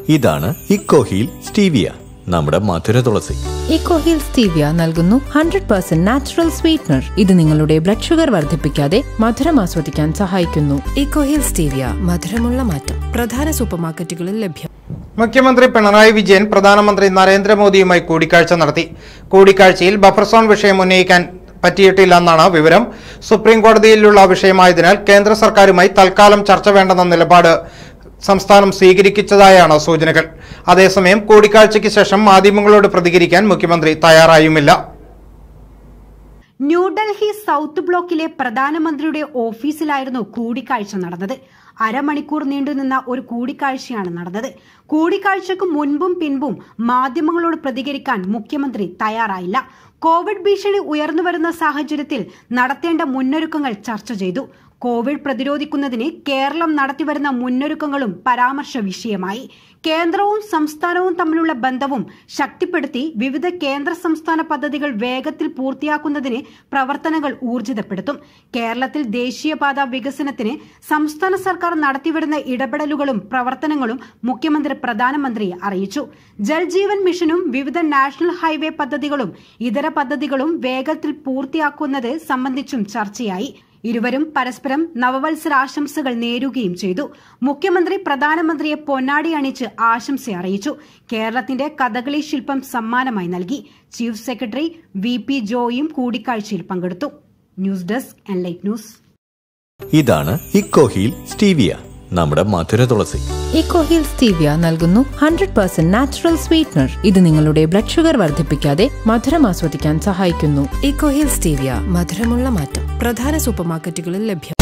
ഇതാണ് Ecoheal stevia നമ്മുടെ മധുര തുളസി ഇക്കോഹിൽ സ്റ്റീവിയ നൽകുന്നു ഹൺഡ്രഡ് പെർസെന്റ് നാച്ചുറൽ സ്വീറ്റ്നർ ഇത് നിങ്ങളുടെ ബ്ലഡ് ഷുഗർ വർദ്ധിപ്പിക്കാതെ മധുരം ആസ്വദിക്കാൻ സഹായിക്കുന്നു ഇക്കോഹിൽ സ്റ്റീവിയ മധുരമുള്ള മാറ്റം പ്രധാന സൂപ്പർമാർക്കറ്റുകളിൽ ലഭ്യം മുഖ്യമന്ത്രി പിണറായി വിജയൻ പ്രധാനമന്ത്രി നരേന്ദ്രമോദിയുമായി കൂടിക്കാഴ്ച നടത്തി കൂടിക്കാഴ്ചയിൽ ബഫർ സോൺ വിഷയം ഉന്നയിക്കാൻ പറ്റിയിട്ടില്ലെന്നാണ് വിവരം സുപ്രീം കോടതിയിലുള്ള വിഷയമായതിനാൽ കേന്ദ്ര സർക്കാരുമായി തൽക്കാലം ചർച്ച വേണ്ടെന്ന നിലപാട് സംസ്ഥാനം സ്വീകരിച്ചതായാണ് സൂചനകൾ അതേസമയം കൂടിക്കാഴ്ചയ്ക്ക് ശേഷം മാധ്യമങ്ങളോട് പ്രതികരിക്കാൻ മുഖ്യമന്ത്രി തയ്യാറായുമില്ല ന്യൂഡൽഹി സൗത്ത് ബ്ലോക്കിലെ പ്രധാനമന്ത്രിയുടെ ഓഫീസിലായിരുന്നു കൂടിക്കാഴ്ച നടന്നത് അരമണിക്കൂർ നീണ്ടുനിന്ന ഒരു കൂടിക്കാഴ്ചയാണ് നടന്നത് കൂടിക്കാഴ്ചയ്ക്ക് മുൻപും പിൻപും മാധ്യമങ്ങളോട് പ്രതികരിക്കാൻ മുഖ്യമന്ത്രി തയ്യാറായില്ല കോവിഡ് ഭീഷണി ഉയർന്നുവരുന്ന സാഹചര്യത്തിൽ നടത്തേണ്ട മുന്നൊരുക്കങ്ങൾ ചർച്ച ചെയ്തു കോവിഡ് പ്രതിരോധിക്കുന്നതിന് കേരളം നടത്തിവരുന്ന മുന്നൊരുക്കങ്ങളും പരാമർശ വിഷയമായി കേന്ദ്രവും സംസ്ഥാനവും തമ്മിലുള്ള ബന്ധവും ശക്തിപ്പെടുത്തി വിവിധ കേന്ദ്ര സംസ്ഥാന പദ്ധതികൾ വേഗത്തിൽ പൂർത്തിയാക്കുന്നതിന് പ്രവർത്തനങ്ങൾ ഊർജിതപ്പെടുത്തും കേരളത്തിൽ ദേശീയപാത വികസനത്തിന് സംസ്ഥാന സർക്കാർ നടത്തിവരുന്ന ഇടപെടലുകളും പ്രവർത്തനങ്ങളും മുഖ്യമന്ത്രി പ്രധാനമന്ത്രിയെ അറിയിച്ചു ജൽജീവൻ മിഷനും വിവിധ നാഷണൽ ഹൈവേ പദ്ധതികളും ഇതര പദ്ധതികളും വേഗത്തിൽ പൂർത്തിയാക്കുന്നത് സംബന്ധിച്ചും ചർച്ചയായി ഇരുവരും പരസ്പരം നവവത്സര ആശംസകൾ നേരുകയും ചെയ്തു മുഖ്യമന്ത്രി പ്രധാനമന്ത്രിയെ പൊന്നാടി അണിച്ച് ആശംസ അറിയിച്ചു കേരളത്തിന്റെ കഥകളി ശില്പം സമ്മാനമായി നൽകി ചീഫ് സെക്രട്ടറി വി പി ജോയും കൂടിക്കാഴ്ചയിൽ പങ്കെടുത്തു ന്യൂസ് ഡെസ്ക് എൻലൈറ്റ് ന്യൂസ് ഇതാണ് ഇക്കോഹീൽ സ്റ്റീവിയ നമ്മുടെ മധുര തുളസി ഇക്കോഹിൽ സ്റ്റീവിയ നൽകുന്നു ഹൺഡ്രഡ് പെർസെന്റ് നാച്ചുറൽ സ്വീറ്റ്നർ ഇത് നിങ്ങളുടെ ബ്ലഡ് ഷുഗർ വർദ്ധിപ്പിക്കാതെ മധുരം ആസ്വദിക്കാൻ സഹായിക്കുന്നു ഇക്കോഹിൽ സ്റ്റീവിയ മധുരമുള്ള മാറ്റം പ്രധാന സൂപ്പർമാർക്കറ്റുകളിൽ ലഭ്യം